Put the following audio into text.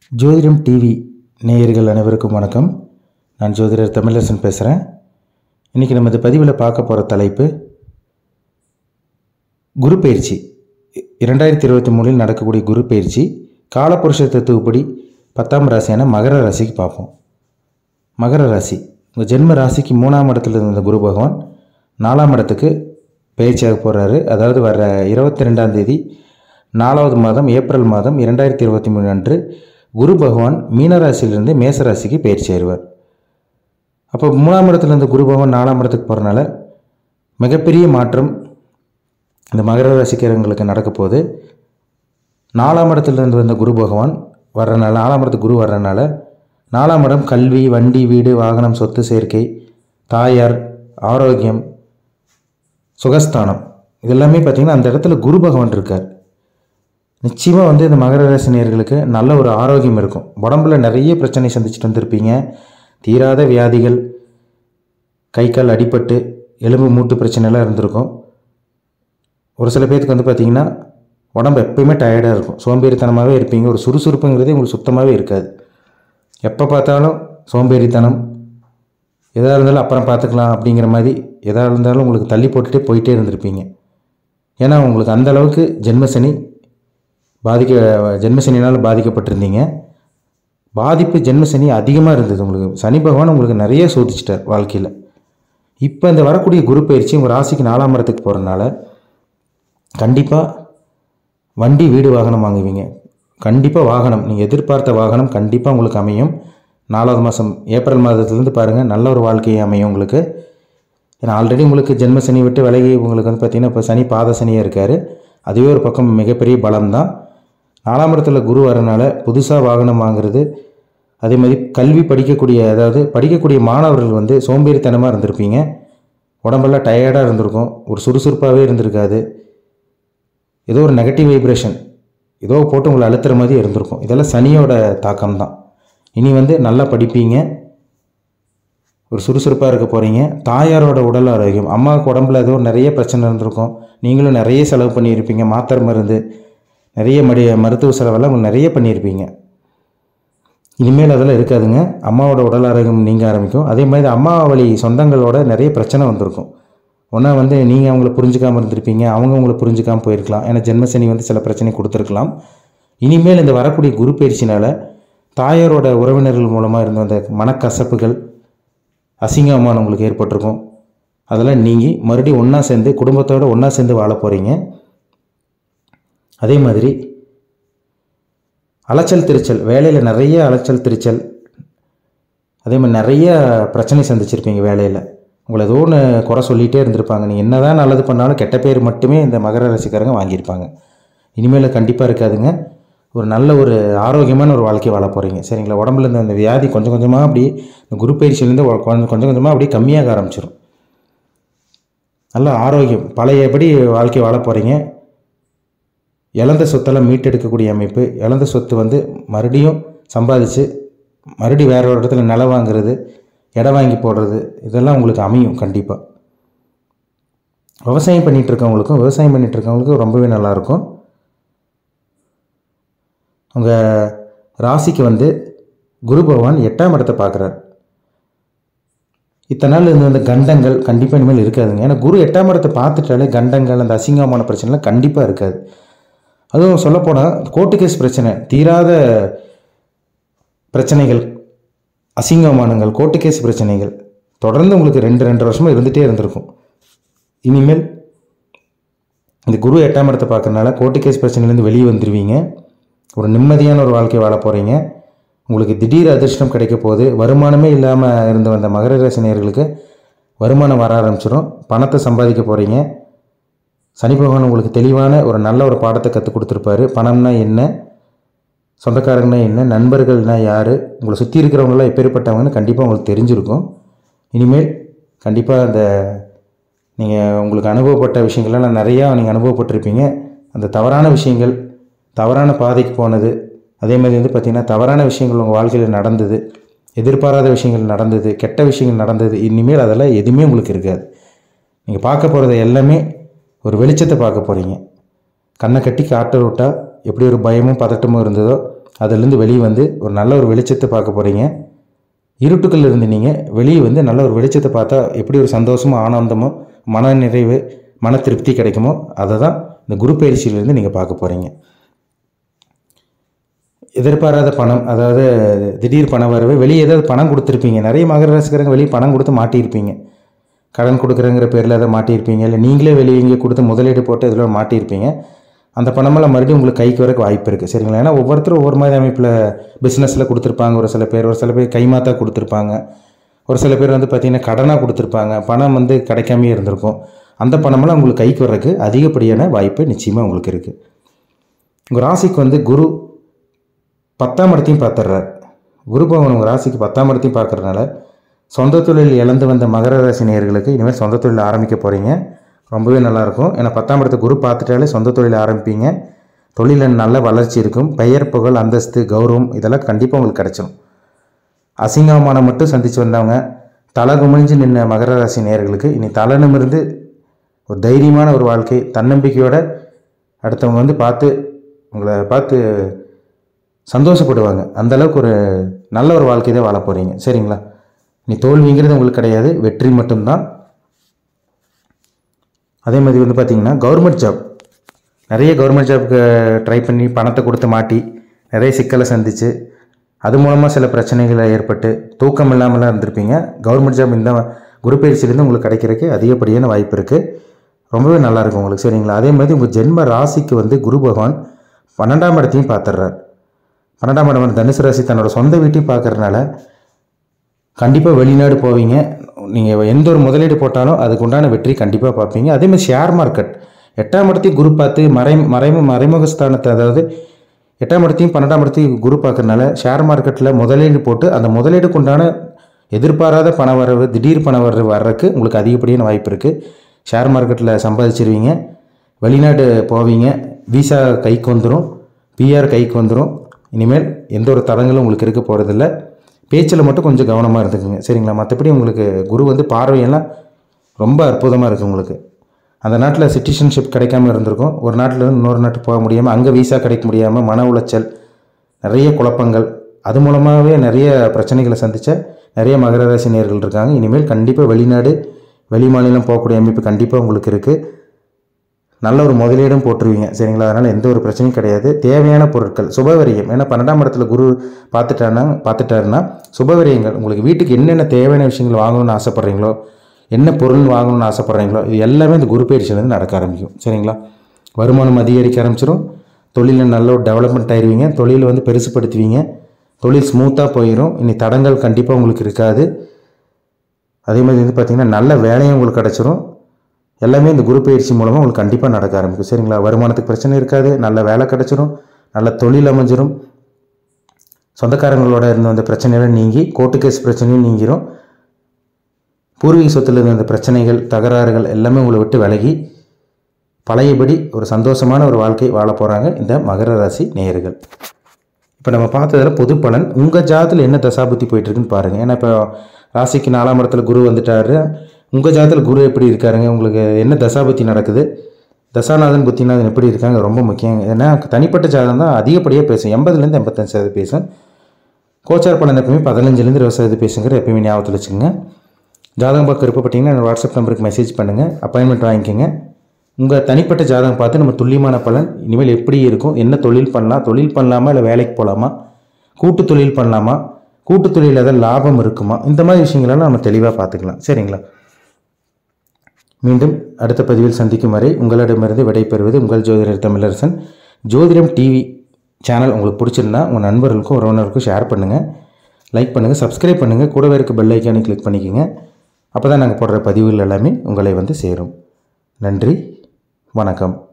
ஜோதிடம் டிவி நேயர்கள் அனைவருக்கும் வணக்கம் நான் ஜோதிடர் தமிழரசன் பேசுகிறேன் இன்றைக்கி நம்ம இந்த பதிவில் பார்க்க போகிற தலைப்பு குரு பயிற்சி இரண்டாயிரத்தி இருபத்தி மூணில் நடக்கக்கூடிய குரு பயிற்சி காலப்புருஷ தத்துவப்படி பத்தாம் ராசியான மகர ராசிக்கு பார்ப்போம் மகர ராசி உங்கள் ஜென்ம ராசிக்கு மூணாம் இடத்துல இருந்த குரு பகவான் நாலாம் இடத்துக்கு பயிற்சியாக போகிறாரு அதாவது வர இருபத்தி ரெண்டாம் தேதி நாலாவது மாதம் ஏப்ரல் மாதம் இரண்டாயிரத்தி இருபத்தி மூணு அன்று குரு பகவான் மீனராசியிலிருந்து மேசராசிக்கு பயிற்சி ஆயிடுவார் அப்போ மூணாம் இடத்துல இருந்த குரு பகவான் நாலாம் இடத்துக்கு போகிறனால மிகப்பெரிய மாற்றம் இந்த மகர ராசிக்காரங்களுக்கு நடக்க போகுது நாலாம் இடத்துல இருந்து வந்த குரு பகவான் வர்றனால நாலாம் இடத்துக்கு குரு வர்றனால நாலாம் இடம் கல்வி வண்டி வீடு வாகனம் சொத்து சேர்க்கை தாயார் ஆரோக்கியம் சுகஸ்தானம் இதெல்லாமே பார்த்திங்கன்னா அந்த இடத்துல குரு பகவான் இருக்கார் நிச்சயமாக வந்து இந்த மகர ராசி நேயர்களுக்கு நல்ல ஒரு ஆரோக்கியம் இருக்கும் உடம்புல நிறைய பிரச்சனை சந்திச்சுட்டு வந்திருப்பீங்க தீராத வியாதிகள் கை கால் அடிபட்டு எலும்பு மூட்டு பிரச்சனைலாம் இருந்திருக்கும் ஒரு சில பேர்த்துக்கு வந்து பார்த்திங்கன்னா உடம்பு எப்பயுமே டயர்டாக இருக்கும் சோம்பேறித்தனமாகவே இருப்பீங்க ஒரு சுறுசுறுப்புங்கிறதே உங்களுக்கு சுத்தமாகவே இருக்காது எப்போ பார்த்தாலும் சோம்பேறித்தனம் எதாக இருந்தாலும் அப்புறம் பார்த்துக்கலாம் அப்படிங்கிற மாதிரி எதாக இருந்தாலும் உங்களுக்கு தள்ளி போட்டுகிட்டே போயிட்டே இருந்திருப்பீங்க ஏன்னா உங்களுக்கு அந்த அளவுக்கு ஜென்மசனி பாதிக்க ஜென்மசனினால் பாதிக்கப்பட்டிருந்தீங்க பாதிப்பு ஜென்மசனி அதிகமாக இருந்தது உங்களுக்கு சனி பகவான் உங்களுக்கு நிறைய சோதிச்சிட்டார் வாழ்க்கையில் இப்போ இந்த வரக்கூடிய குரு பயிற்சி உங்கள் ராசிக்கு நாலாம் இடத்துக்கு போகிறனால கண்டிப்பாக வண்டி வீடு வாகனம் வாங்குவீங்க கண்டிப்பாக வாகனம் நீங்கள் எதிர்பார்த்த வாகனம் கண்டிப்பாக உங்களுக்கு அமையும் நாலாவது மாதம் ஏப்ரல் மாதத்துலேருந்து பாருங்கள் நல்ல ஒரு வாழ்க்கையை அமையும் உங்களுக்கு ஏன்னா ஆல்ரெடி உங்களுக்கு ஜென்ம சனி விட்டு விலகி உங்களுக்கு வந்து பார்த்திங்கன்னா இப்போ சனி பாத சனியாக இருக்கார் அதுவே ஒரு பக்கம் மிகப்பெரிய பலம் தான் நாலாம் இடத்துல குரு வரனால புதுசாக வாகனம் வாங்குறது அதே மாதிரி கல்வி படிக்கக்கூடிய அதாவது படிக்கக்கூடிய மாணவர்கள் வந்து சோம்பேறித்தனமாக இருந்திருப்பீங்க உடம்பெல்லாம் டயர்டாக இருந்திருக்கும் ஒரு சுறுசுறுப்பாகவே இருந்திருக்காது ஏதோ ஒரு நெகட்டிவ் வைப்ரேஷன் ஏதோ போட்டு உங்களை அழுத்துற மாதிரி இருந்திருக்கும் இதெல்லாம் சனியோட தாக்கம் தான் இனி வந்து நல்லா படிப்பீங்க ஒரு சுறுசுறுப்பாக இருக்க போகிறீங்க தாயாரோட உடல் ஆரோக்கியம் அம்மாவுக்கு உடம்புல ஏதோ நிறைய பிரச்சனை இருந்திருக்கும் நீங்களும் நிறைய செலவு பண்ணியிருப்பீங்க மாத்திரை மருந்து நிறைய மடி மருத்துவ செலவெல்லாம் உங்களுக்கு நிறைய பண்ணியிருப்பீங்க இனிமேல் அதெல்லாம் இருக்காதுங்க அம்மாவோட உடல் ஆரோக்கியம் நீங்க ஆரம்பிக்கும் அதே மாதிரி அம்மா வழி சொந்தங்களோட நிறைய பிரச்சனை வந்திருக்கும் ஒன்றா வந்து நீங்கள் அவங்கள புரிஞ்சுக்காமல் இருந்திருப்பீங்க அவங்க உங்களை புரிஞ்சுக்காமல் போயிருக்கலாம் ஏன்னா ஜென்மசனி வந்து சில பிரச்சனை கொடுத்துருக்கலாம் இனிமேல் இந்த வரக்கூடிய குரு பயிற்சினால் தாயாரோட உறவினர்கள் மூலமாக இருந்த அந்த மனக்கசப்புகள் அசிங்கமான உங்களுக்கு ஏற்பட்டிருக்கும் அதெல்லாம் நீங்கி மறுபடியும் ஒன்றா சேர்ந்து குடும்பத்தோடு ஒன்றா சேர்ந்து வாழ போகிறீங்க அதே மாதிரி அலைச்சல் திருச்சல் வேலையில் நிறைய அலைச்சல் திருச்சல் அதே மாதிரி நிறைய பிரச்சனை சந்திச்சிருப்பீங்க வேலையில் உங்களை ஏதோ ஒன்று குறை சொல்லிகிட்டே இருந்திருப்பாங்க நீங்கள் என்ன தான் நல்லது பண்ணாலும் கெட்ட பேர் மட்டுமே இந்த மகர ராசிக்காரங்க வாங்கியிருப்பாங்க இனிமேல் கண்டிப்பாக இருக்காதுங்க ஒரு நல்ல ஒரு ஆரோக்கியமான ஒரு வாழ்க்கை வாழ போகிறீங்க சரிங்களா உடம்புல இருந்த அந்த வியாதி கொஞ்சம் கொஞ்சமாக அப்படியே இந்த குரு பயிற்சியிலேருந்து ஒ- கொஞ்சம் கொஞ்சம் கொஞ்சமாக அப்படியே கம்மியாக ஆரம்பிச்சிடும் நல்ல ஆரோக்கியம் பழையபடி வாழ்க்கை வாழ போகிறீங்க இழந்த சொத்தெல்லாம் மீட்டெடுக்கக்கூடிய அமைப்பு இழந்த சொத்து வந்து மறுபடியும் சம்பாதிச்சு மறுபடியும் வேற ஒரு இடத்துல நிலம் வாங்குறது இடம் வாங்கி போடுறது இதெல்லாம் உங்களுக்கு அமையும் கண்டிப்பாக விவசாயம் பண்ணிகிட்டு இருக்கவங்களுக்கும் விவசாயம் பண்ணிகிட்டு இருக்கவங்களுக்கும் ரொம்பவே நல்லாயிருக்கும் உங்கள் ராசிக்கு வந்து குரு பகவான் எட்டாம் இடத்தை பார்க்குறார் இத்தனை நாள் இருந்த அந்த கண்டங்கள் கண்டிப்பாக இனிமேல் இருக்காதுங்க ஏன்னா குரு எட்டாம் இடத்தை பார்த்துட்டாலே கண்டங்கள் அந்த அசிங்கமான பிரச்சனைலாம் கண்டிப்பாக இருக்காது அதுவும் சொல்லப்போனால் கோர்ட்டு கேஸ் பிரச்சனை தீராத பிரச்சனைகள் அசிங்கமானங்கள் கோர்ட்டு கேஸ் பிரச்சனைகள் தொடர்ந்து உங்களுக்கு ரெண்டு ரெண்டு வருஷமாக இருந்துகிட்டே இருந்திருக்கும் இனிமேல் இந்த குரு எட்டாம் இடத்தை பார்க்கறனால கோர்ட்டு கேஸ் பிரச்சனையிலேருந்து வெளியே வந்துடுவீங்க ஒரு நிம்மதியான ஒரு வாழ்க்கை வாழ போகிறீங்க உங்களுக்கு திடீர் அதிர்ஷ்டம் கிடைக்க போகுது வருமானமே இல்லாமல் இருந்த வந்த மகர ராசி நேயர்களுக்கு வருமானம் வர ஆரம்பிச்சிடும் பணத்தை சம்பாதிக்க போகிறீங்க சனி பகவான் உங்களுக்கு தெளிவான ஒரு நல்ல ஒரு பாடத்தை கற்றுக் கொடுத்துருப்பாரு பணம்னா என்ன சொந்தக்காரங்கன்னா என்ன நண்பர்கள்னா யார் உங்களை சுற்றி இருக்கிறவங்களாம் எப்பேற்பட்டவங்கன்னு கண்டிப்பாக உங்களுக்கு தெரிஞ்சிருக்கும் இனிமேல் கண்டிப்பாக அந்த நீங்கள் உங்களுக்கு அனுபவப்பட்ட விஷயங்கள்லாம் நிறையா நீங்கள் அனுபவப்பட்டிருப்பீங்க அந்த தவறான விஷயங்கள் தவறான பாதைக்கு போனது அதே மாதிரி வந்து பார்த்திங்கன்னா தவறான விஷயங்கள் உங்கள் வாழ்க்கையில் நடந்தது எதிர்பாராத விஷயங்கள் நடந்தது கெட்ட விஷயங்கள் நடந்தது இனிமேல் அதெல்லாம் எதுவுமே உங்களுக்கு இருக்காது நீங்கள் பார்க்க போகிறது எல்லாமே ஒரு வெளிச்சத்தை பார்க்க போகிறீங்க கண்ணை கட்டி காட்ட விட்டா எப்படி ஒரு பயமும் பதட்டமும் இருந்ததோ அதிலிருந்து வெளியே வந்து ஒரு நல்ல ஒரு வெளிச்சத்தை பார்க்க போகிறீங்க இருட்டுக்குள்ள இருந்து நீங்கள் வெளியே வந்து நல்ல ஒரு வெளிச்சத்தை பார்த்தா எப்படி ஒரு சந்தோஷமோ ஆனந்தமோ மன நிறைவு மன திருப்தி கிடைக்குமோ அதை தான் இந்த குரு பயிற்சியிலேருந்து நீங்கள் பார்க்க போகிறீங்க எதிர்பாராத பணம் அதாவது திடீர் பண வரவு வெளியே ஏதாவது பணம் கொடுத்துருப்பீங்க நிறைய மகர ராசிக்காரங்க வெளியே பணம் கொடுத்து மாட்டியிருப்பீங்க கடன் கொடுக்குறங்கிற பேரில் அதை மாட்டியிருப்பீங்க இல்லை நீங்களே வெளியே இங்கே கொடுத்து முதலீடு போட்டு இதில் மாட்டியிருப்பீங்க அந்த பணமெல்லாம் மறுபடியும் உங்களுக்கு கைக்கு வரக்கு வாய்ப்பு இருக்குது சரிங்களா ஏன்னா ஒவ்வொருத்தரும் ஒவ்வொரு மாதிரி அமைப்பில் பிஸ்னஸில் கொடுத்துருப்பாங்க ஒரு சில பேர் ஒரு சில பேர் கைமாத்தா கொடுத்துருப்பாங்க ஒரு சில பேர் வந்து பார்த்திங்கன்னா கடனாக கொடுத்துருப்பாங்க பணம் வந்து கிடைக்காமே இருந்திருக்கும் அந்த பணமெல்லாம் உங்களுக்கு கைக்கு வர்றதுக்கு அதிகப்படியான வாய்ப்பு நிச்சயமாக உங்களுக்கு இருக்குது உங்கள் ராசிக்கு வந்து குரு பத்தாம் இடத்தையும் பார்த்துட்றார் குரு பகவான் உங்கள் ராசிக்கு பத்தாம் இடத்தையும் பார்க்கறதுனால சொந்த தொழில் இழந்து வந்த மகர ராசி நேயர்களுக்கு இனிமேல் சொந்த தொழில் ஆரம்பிக்க போகிறீங்க ரொம்பவே நல்லாயிருக்கும் ஏன்னா பத்தாம் இடத்தை குரு பார்த்துட்டாலே சொந்த தொழில் ஆரம்பிப்பீங்க தொழிலில் நல்ல வளர்ச்சி இருக்கும் பெயர் புகழ் அந்தஸ்து கௌரவம் இதெல்லாம் கண்டிப்பாக உங்களுக்கு கிடைச்சிடும் அசிங்கமானம் மட்டும் சந்திச்சு வந்தவங்க தலை குமிஞ்சு நின்ன மகர ராசி நேயர்களுக்கு இனி தலை நிமிர்ந்து ஒரு தைரியமான ஒரு வாழ்க்கை தன்னம்பிக்கையோட அடுத்தவங்க வந்து பார்த்து உங்களை பார்த்து சந்தோஷப்படுவாங்க அந்த அளவுக்கு ஒரு நல்ல ஒரு வாழ்க்கை தான் வாழ போகிறீங்க சரிங்களா நீ தோல்விங்கிறது உங்களுக்கு கிடையாது வெற்றி மட்டும்தான் அதே மாதிரி வந்து பார்த்தீங்கன்னா கவர்மெண்ட் ஜாப் நிறைய கவர்மெண்ட் ஜாப்க்கு ட்ரை பண்ணி பணத்தை கொடுத்து மாட்டி நிறைய சிக்கலை சந்திச்சு அது மூலமாக சில பிரச்சனைகள் ஏற்பட்டு தூக்கம் இல்லாமலாம் இருந்திருப்பீங்க கவர்மெண்ட் ஜாப் இந்த குரு பயிற்சியிலேருந்து உங்களுக்கு கிடைக்கிறதுக்கு அதிகப்படியான வாய்ப்பு இருக்குது ரொம்பவே நல்லா இருக்கும் உங்களுக்கு சரிங்களா அதே மாதிரி உங்கள் ஜென்ம ராசிக்கு வந்து குரு பகவான் பன்னெண்டாம் இடத்தையும் பார்த்துடுறார் பன்னெண்டாம் இடம் தனுசு ராசி தன்னோட சொந்த வீட்டையும் பார்க்கறதுனால கண்டிப்பாக வெளிநாடு போவீங்க நீங்கள் எந்த ஒரு முதலீடு போட்டாலும் அதுக்கு உண்டான வெற்றி கண்டிப்பாக பார்ப்பீங்க அதே மாதிரி ஷேர் மார்க்கெட் எட்டாம் இடத்தையும் குரு பார்த்து மறை மறைமு மறைமுக ஸ்தானத்தை அதாவது எட்டாம் இடத்தையும் பன்னெண்டாம் இடத்தையும் குரு பார்க்கறதுனால ஷேர் மார்க்கெட்டில் முதலீடு போட்டு அந்த முதலீடுக்கு உண்டான எதிர்பாராத பண வரவு திடீர் பண வரவு வர்றதுக்கு உங்களுக்கு அதிகப்படியான வாய்ப்பு இருக்குது ஷேர் மார்க்கெட்டில் சம்பாதிச்சிருவீங்க வெளிநாடு போவீங்க விசா கைக்கு வந்துடும் பிஆர் கைக்கு வந்துடும் இனிமேல் எந்த ஒரு தடங்களும் உங்களுக்கு இருக்க போகிறதில்ல பேச்சில் மட்டும் கொஞ்சம் கவனமாக இருந்துக்குங்க சரிங்களா மற்றபடி உங்களுக்கு குரு வந்து பார்வையெல்லாம் ரொம்ப அற்புதமாக இருக்குது உங்களுக்கு அந்த நாட்டில் சிட்டிசன்ஷிப் கிடைக்காம இருந்திருக்கும் ஒரு நாட்டில் இருந்து இன்னொரு நாட்டுக்கு போக முடியாமல் அங்கே விசா கிடைக்க முடியாமல் மன உளைச்சல் நிறைய குழப்பங்கள் அது மூலமாகவே நிறைய பிரச்சனைகளை சந்தித்த நிறைய மகர ராசி நேயர்கள் இருக்காங்க இனிமேல் கண்டிப்பாக வெளிநாடு வெளி மாநிலம் போகக்கூடிய அமைப்பு கண்டிப்பாக உங்களுக்கு இருக்குது நல்ல ஒரு முதலீடும் போட்டுருவீங்க சரிங்களா அதனால் எந்த ஒரு பிரச்சனையும் கிடையாது தேவையான பொருட்கள் சுபவரியம் ஏன்னா பன்னெண்டாம் இடத்துல குரு பார்த்துட்டானா பார்த்துட்டாருன்னா சுபவரியங்கள் உங்களுக்கு வீட்டுக்கு என்னென்ன தேவையான விஷயங்கள் வாங்கணும்னு ஆசைப்பட்றீங்களோ என்ன பொருள் வாங்கணும்னு ஆசைப்பட்றீங்களோ இது எல்லாமே இந்த குரு பயிற்சியிலேருந்து நடக்க ஆரம்பிக்கும் சரிங்களா வருமானம் அதிகரிக்க ஆரம்பிச்சிடும் தொழிலில் நல்ல ஒரு டெவலப்மெண்ட் ஆயிடுவீங்க தொழிலை வந்து பெருசுப்படுத்துவீங்க தொழில் ஸ்மூத்தாக போயிடும் இனி தடங்கள் கண்டிப்பாக உங்களுக்கு இருக்காது அதே மாதிரி வந்து பார்த்திங்கன்னா நல்ல வேலையும் உங்களுக்கு கிடச்சிரும் எல்லாமே இந்த குரு பயிற்சி மூலமாக உங்களுக்கு கண்டிப்பாக நடக்க ஆரம்பிக்கும் சரிங்களா வருமானத்துக்கு பிரச்சனை இருக்காது நல்ல வேலை கிடச்சிரும் நல்ல தொழில் அமைஞ்சிரும் சொந்தக்காரங்களோட இருந்த அந்த பிரச்சனையெல்லாம் நீங்கி கோர்ட்டு கேஸ் பிரச்சனையும் நீங்கிரும் பூர்வீக சொத்தில் இருந்த அந்த பிரச்சனைகள் தகராறுகள் எல்லாமே உங்களை விட்டு விலகி பழையபடி ஒரு சந்தோஷமான ஒரு வாழ்க்கை வாழ போகிறாங்க இந்த மகர ராசி நேயர்கள் இப்போ நம்ம பார்த்ததில் பொது பலன் உங்கள் ஜாதத்தில் என்ன தசாபுத்தி போயிட்டுருக்குன்னு பாருங்கள் ஏன்னா இப்போ ராசிக்கு நாலாம் இடத்துல குரு வந்துட்டாரு உங்கள் ஜாதத்தில் குரு எப்படி இருக்காருங்க உங்களுக்கு என்ன தசாபுத்தி நடக்குது தசாநாதன் புத்திநாதன் எப்படி இருக்காங்க ரொம்ப முக்கியம் ஏன்னா தனிப்பட்ட ஜாதகம் தான் அதிகப்படியாக பேசும் எண்பதுலேருந்து எண்பத்தஞ்சு சதவீதம் பேசும் கோச்சார் பலன் எப்பவுமே பதினஞ்சுலேருந்து இருபது சதவீதம் பேசுங்கிற எப்பயுமே ஞாபகத்தில் வச்சுக்கோங்க ஜாதகம் பார்க்க விருப்பப்பட்டீங்கன்னா என்னோட வாட்ஸ்அப் நம்பருக்கு மெசேஜ் பண்ணுங்கள் அப்பாயின்மெண்ட் வாங்கிக்கோங்க உங்கள் தனிப்பட்ட ஜாதகம் பார்த்து நம்ம துல்லியமான பலன் இனிமேல் எப்படி இருக்கும் என்ன தொழில் பண்ணலாம் தொழில் பண்ணலாமா இல்லை வேலைக்கு போகலாமா கூட்டு தொழில் பண்ணலாமா கூட்டு தொழிலில் ஏதாவது லாபம் இருக்குமா இந்த மாதிரி விஷயங்களெல்லாம் நம்ம தெளிவாக பார்த்துக்கலாம் சரிங்களா மீண்டும் அடுத்த பதிவில் சந்திக்கும் வரை உங்களிடமிருந்து விடைபெறுவது உங்கள் ஜோதிடர் தமிழரசன் ஜோதிடம் டிவி சேனல் உங்களுக்கு பிடிச்சிருந்தா உங்கள் நண்பர்களுக்கும் உறவினருக்கும் ஷேர் பண்ணுங்கள் லைக் பண்ணுங்கள் சப்ஸ்கிரைப் பண்ணுங்கள் கூடவே இருக்க பெல் ஐக்கானை கிளிக் பண்ணிக்கோங்க அப்போ தான் நாங்கள் போடுற பதிவுகள் எல்லாமே உங்களை வந்து சேரும் நன்றி வணக்கம்